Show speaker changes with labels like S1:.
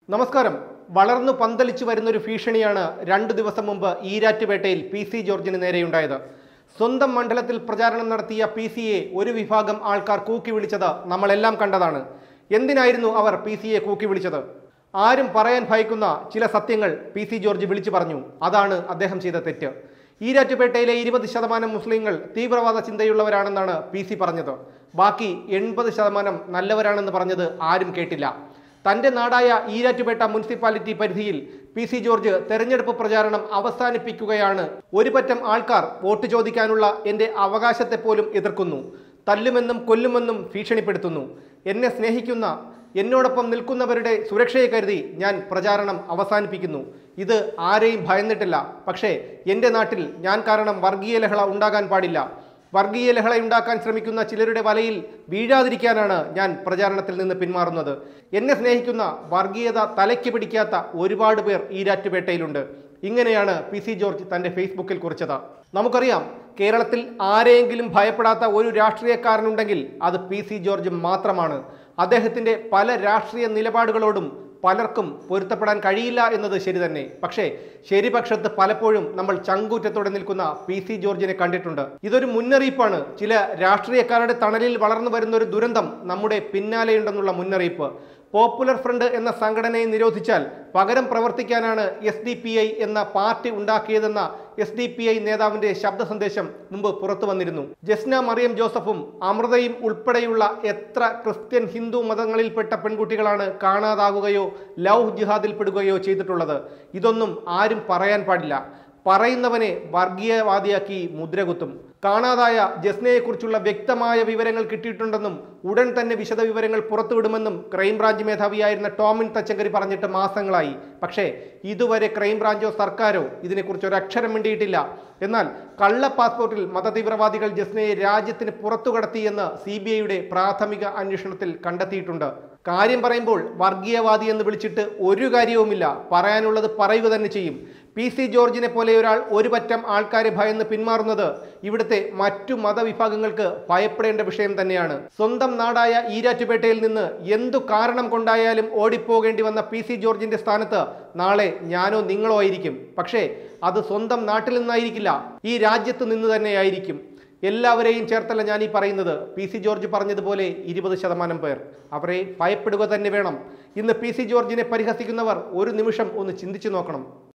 S1: നമസ്കാരം വളർന്നു പന്തലിച്ചു വരുന്നൊരു ഭീഷണിയാണ് രണ്ടു ദിവസം മുമ്പ് ഈരാറ്റുപേട്ടയിൽ പി സി ജോർജിന് നേരെയുണ്ടായത് സ്വന്തം മണ്ഡലത്തിൽ പ്രചാരണം നടത്തിയ പി സിയെ ഒരു വിഭാഗം ആൾക്കാർ കൂക്കി വിളിച്ചത് നമ്മളെല്ലാം കണ്ടതാണ് എന്തിനായിരുന്നു അവർ പി സിയെ കൂക്കി വിളിച്ചത് ആരും പറയാൻ ഭയക്കുന്ന ചില സത്യങ്ങൾ പി സി ജോർജ് വിളിച്ചു പറഞ്ഞു അതാണ് അദ്ദേഹം ചെയ്ത തെറ്റ് ഈരാറ്റുപേട്ടയിലെ ഇരുപത് ശതമാനം മുസ്ലിങ്ങൾ തീവ്രവാദ ചിന്തയുള്ളവരാണെന്നാണ് പി സി പറഞ്ഞത് ബാക്കി എൺപത് ശതമാനം നല്ലവരാണെന്ന് പറഞ്ഞത് ആരും കേട്ടില്ല തന്റെ നാടായ ഈരാറ്റുപേട്ട മുനിസിപ്പാലിറ്റി പരിധിയിൽ പി സി ജോർജ് തെരഞ്ഞെടുപ്പ് പ്രചാരണം അവസാനിപ്പിക്കുകയാണ് ഒരു പറ്റം ആൾക്കാർ വോട്ട് ചോദിക്കാനുള്ള എന്റെ അവകാശത്തെ പോലും എതിർക്കുന്നു തല്ലുമെന്നും കൊല്ലുമെന്നും ഭീഷണിപ്പെടുത്തുന്നു എന്നെ സ്നേഹിക്കുന്ന എന്നോടൊപ്പം നിൽക്കുന്നവരുടെ സുരക്ഷയെ കരുതി ഞാൻ പ്രചാരണം അവസാനിപ്പിക്കുന്നു ഇത് ആരെയും ഭയന്നിട്ടില്ല പക്ഷേ എൻ്റെ നാട്ടിൽ ഞാൻ കാരണം വർഗീയ ലഹള ഉണ്ടാകാൻ പാടില്ല വർഗീയ ലഹള ഉണ്ടാക്കാൻ ശ്രമിക്കുന്ന ചിലരുടെ വലയിൽ വീഴാതിരിക്കാനാണ് ഞാൻ പ്രചാരണത്തിൽ നിന്ന് പിന്മാറുന്നത് എന്നെ സ്നേഹിക്കുന്ന വർഗീയത തലയ്ക്ക് പിടിക്കാത്ത ഒരുപാട് പേർ ഈരാറ്റുപേട്ടയിലുണ്ട് ഇങ്ങനെയാണ് പി സി ജോർജ് തന്റെ ഫേസ്ബുക്കിൽ കുറിച്ചത് നമുക്കറിയാം കേരളത്തിൽ ആരെയെങ്കിലും ഭയപ്പെടാത്ത ഒരു രാഷ്ട്രീയക്കാരനുണ്ടെങ്കിൽ അത് പി സി ജോർജ് മാത്രമാണ് അദ്ദേഹത്തിന്റെ പല രാഷ്ട്രീയ നിലപാടുകളോടും പലർക്കും പൊരുത്തപ്പെടാൻ കഴിയില്ല എന്നത് ശരി തന്നെ പക്ഷേ ശരിപക്ഷത്ത് പലപ്പോഴും നമ്മൾ ചങ്കൂറ്റത്തോടെ നിൽക്കുന്ന പി സി ജോർജിനെ കണ്ടിട്ടുണ്ട് ഇതൊരു മുന്നറിയിപ്പാണ് ചില രാഷ്ട്രീയക്കാരുടെ തണലിൽ വളർന്നു വരുന്ന ഒരു ദുരന്തം നമ്മുടെ പിന്നാലെയുണ്ടെന്നുള്ള മുന്നറിയിപ്പ് പോപ്പുലർ ഫ്രണ്ട് എന്ന സംഘടനയെ നിരോധിച്ചാൽ പകരം പ്രവർത്തിക്കാനാണ് എസ് ഡി പി ഐ എന്ന പാർട്ടി ഉണ്ടാക്കിയതെന്ന എസ് ഡി പി ഐ നേതാവിന്റെ ശബ്ദ സന്ദേശം മുമ്പ് പുറത്തു വന്നിരുന്നു ജസ്ന മറിയം ജോസഫും അമൃതയും ഉൾപ്പെടെയുള്ള എത്ര ക്രിസ്ത്യൻ ഹിന്ദു മതങ്ങളിൽപ്പെട്ട പെൺകുട്ടികളാണ് കാണാതാകുകയോ ലവ് ജിഹാദിൽപ്പെടുകയോ ചെയ്തിട്ടുള്ളത് ഇതൊന്നും ആരും പറയാൻ പാടില്ല പറയുന്നവനെ വർഗീയവാദിയാക്കി മുദ്രകുത്തും കാണാതായ ജസ്നയെക്കുറിച്ചുള്ള വ്യക്തമായ വിവരങ്ങൾ കിട്ടിയിട്ടുണ്ടെന്നും ഉടൻ തന്നെ വിശദ വിവരങ്ങൾ പുറത്തുവിടുമെന്നും ക്രൈംബ്രാഞ്ച് മേധാവിയായിരുന്ന ടോമിൻ തച്ചങ്കരി പറഞ്ഞിട്ട് മാസങ്ങളായി പക്ഷേ ഇതുവരെ ക്രൈംബ്രാഞ്ചോ സർക്കാരോ ഇതിനെക്കുറിച്ച് ഒരു അക്ഷരം മിണ്ടിയിട്ടില്ല എന്നാൽ കള്ള പാസ്പോർട്ടിൽ മതതീവ്രവാദികൾ ജസ്നയെ രാജ്യത്തിന് പുറത്തു കടത്തിയെന്ന് സി ബി ഐയുടെ പ്രാഥമിക അന്വേഷണത്തിൽ കണ്ടെത്തിയിട്ടുണ്ട് കാര്യം പറയുമ്പോൾ വർഗീയവാദി എന്ന് വിളിച്ചിട്ട് ഒരു കാര്യവുമില്ല പറയാനുള്ളത് പറയുക തന്നെ ചെയ്യും പി സി ജോർജിനെ പോലെ ഒരാൾ ഒരു പറ്റം ആൾക്കാരെ ഭയന്ന് പിന്മാറുന്നത് ഇവിടുത്തെ മറ്റു മതവിഭാഗങ്ങൾക്ക് ഭയപ്പെടേണ്ട വിഷയം തന്നെയാണ് സ്വന്തം നാടായ ഈരാറ്റുപേട്ടയിൽ നിന്ന് എന്തു കാരണം കൊണ്ടായാലും ഓടിപ്പോകേണ്ടി വന്ന പി സി ജോർജിന്റെ സ്ഥാനത്ത് നാളെ ഞാനോ നിങ്ങളോ ആയിരിക്കും പക്ഷേ അത് സ്വന്തം നാട്ടിൽ നിന്നായിരിക്കില്ല ഈ രാജ്യത്ത് നിന്ന് തന്നെയായിരിക്കും എല്ലാവരെയും ചേർത്തല്ല ഞാൻ ഈ പറയുന്നത് പി സി ജോർജ് പറഞ്ഞതുപോലെ ഇരുപത് ശതമാനം പേർ അവരെ ഭയപ്പെടുക തന്നെ വേണം ഇന്ന് പി സി ജോർജിനെ പരിഹസിക്കുന്നവർ ഒരു നിമിഷം ഒന്ന് ചിന്തിച്ചു നോക്കണം